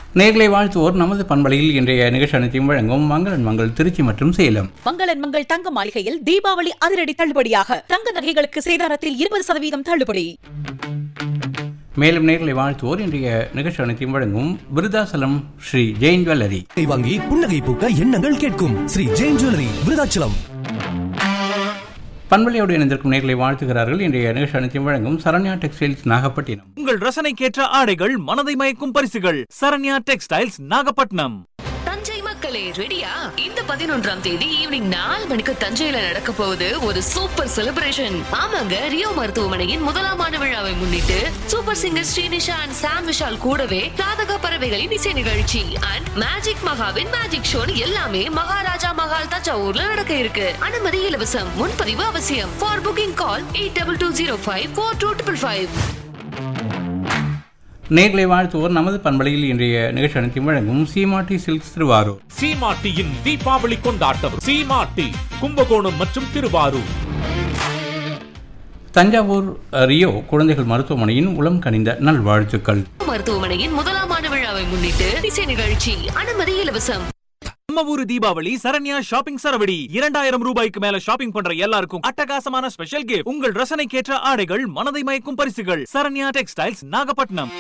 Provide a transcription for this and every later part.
நேர்களை வாழ்த்துவோர் நமது பண்பலையில் இன்றைய நிகழ்ச்சி அனைத்தையும் வழங்கும் மங்களன் மங்கள் திருச்சி மற்றும் சேலம் மங்களன் மங்கள் தங்க மாளிகையில் தீபாவளி அதிரடி தள்ளுபடியாக தங்க நகைகளுக்கு சேதாரத்தில் இருபது சதவீதம் தள்ளுபடி மேலும் நேர்களை வாழ்த்துவோர் இன்றைய நிகழ்ச்சி அனைத்தையும் வழங்கும் விருதாசலம் ஸ்ரீ ஜெயின் ஜுவல்லரி நகை வாங்கி புன்னகை பூக்க எண்ணங்கள் கேட்கும் ஸ்ரீ ஜெயின் ஜுவல்லரி விருதாச்சலம் பண்பலையோடு இணைந்திருக்கும் நேர்களை வாழ்த்துகிறார்கள் இன்றைய நிகழ்ச்சி அனைத்தையும் வழங்கும் சரண்யா டெக்ஸ்டைல்ஸ் நாகப்பட்டினம் உங்கள் ரசனைக்கேற்ற ஆடைகள் மனதை மயக்கும் பரிசுகள் சரண்யா டெக்ஸ்டைல்ஸ் நாகப்பட்டினம் தஞ்சை மக்களே ரெடியா இந்த பதினொன்றாம் தேதி ஈவினிங் நாலு மணிக்கு தஞ்சையில நடக்க போகுது ஒரு சூப்பர் செலிப்ரேஷன் ஆமாங்க ரியோ மருத்துவமனையின் முதலாம் ஆண்டு விழாவை முன்னிட்டு super singer Srinisha and Sam Vishal கூடவே ராதக பறவைகளின் இசை நிகழ்ச்சி அண்ட் மேஜிக் மகாவின் மேஜிக் ஷோ எல்லாமே மகாராஜா மகால் தஞ்சாவூர்ல நடக்க இருக்கு அனுமதி இலவசம் முன்பதிவு அவசியம் for booking call eight double two zero five four two triple five நேர்களை வாழ்த்துவோர் நமது பண்பலையில் இன்றைய நிகழ்ச்சி அனைத்தையும் வழங்கும் சீமாட்டி சில்க்ஸ் திருவாரூர் சீமாட்டியின் தீபாவளி கொண்டாட்டம் சீமாட்டி கும்பகோணம் மற்றும் திருவாரூர் தஞ்சாவூர் ரியோ குழந்தைகள் மருத்துவமனையின் உளம் கனிந்த நல்வாழ்த்துக்கள் மருத்துவமனையின் முதலாம் ஆண்டு விழாவை முன்னிட்டு இசை நிகழ்ச்சி அனுமதி இலவசம் நம்ம ஊரு தீபாவளி சரண்யா ஷாப்பிங் சரவடி இரண்டாயிரம் ரூபாய்க்கு மேல ஷாப்பிங் பண்ற எல்லாருக்கும் அட்டகாசமான ஸ்பெஷல் கிஃப்ட் உங்கள் ரசனைக்கேற்ற ஆடைகள் மனதை மயக்கும் பரிசுகள் சரண்யா டெக்ஸ்டைல்ஸ் நாகப்பட்டினம்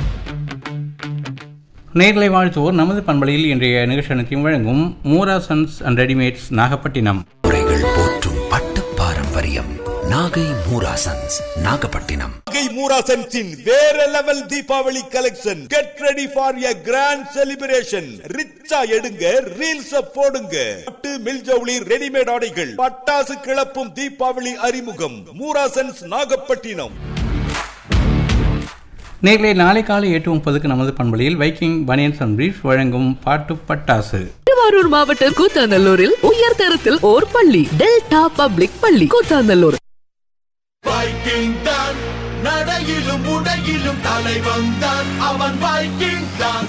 நேர்களை வாழ்த்துவோர் நமது பண்பலையில் இன்றைய நிகழ்ச்சி அனைத்தையும் வழங்கும் Moora sons and readymades Nagapattinam முறைகள் போற்றும் பட்டு பாரம்பரியம் நாகை மூராசன்ஸ் நாகப்பட்டினம் நாகை மூராசன்ஸின் வேற level Deepavali collection get ready for a grand celebration ரிச்சா எடுங்க ரீல்ஸ் போடுங்க பட்டு மில்ஜவுளி ரெடிமேட் ஆடைகள் பட்டாசு கிளப்பும் தீபாவளி அறிமுகம் மூராசன்ஸ் நாகப்பட்டினம் நேர்களை நாளை காலை எட்டு முப்பதுக்கு நமது பண்பலையில் வைக்கிங் பனியன்ஸ் அண்ட் பிரீஃப் வழங்கும் பாட்டு பட்டாசு திருவாரூர் மாவட்டம் கூத்தாநல்லூரில் உயர் தரத்தில் ஓர் பள்ளி டெல்டா பப்ளிக் பள்ளி கூத்தாநல்லூர் வைக்கிங் தான் நடையிலும் உடையிலும் தலைவன் தான் அவன் வைக்கிங் தான்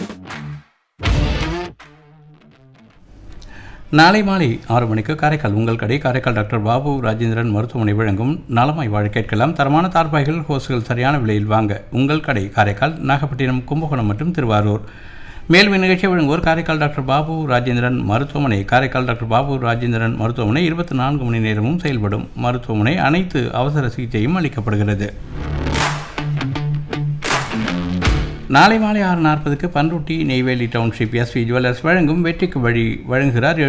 நாளை மாலை ஆறு மணிக்கு காரைக்கால் உங்கள் கடை காரைக்கால் டாக்டர் பாபு ராஜேந்திரன் மருத்துவமனை வழங்கும் நலமாய் வாழ கேட்கலாம் தரமான தார்பாய்கள் ஹோஸ்கள் சரியான விலையில் வாங்க உங்கள் கடை காரைக்கால் நாகப்பட்டினம் கும்பகோணம் மற்றும் திருவாரூர் மேலும் இந்நிகழ்ச்சியை வழங்குவோர் காரைக்கால் டாக்டர் பாபு ராஜேந்திரன் மருத்துவமனை காரைக்கால் டாக்டர் பாபு ராஜேந்திரன் மருத்துவமனை இருபத்தி நான்கு மணி நேரமும் செயல்படும் மருத்துவமனை அனைத்து அவசர சிகிச்சையும் அளிக்கப்படுகிறது நாளை மாலை ஆறு நாற்பதுக்கு Panruti Neyveli township SV jewellers வழங்கும் வெற்றிக்கு வழி வழங்குகிறார்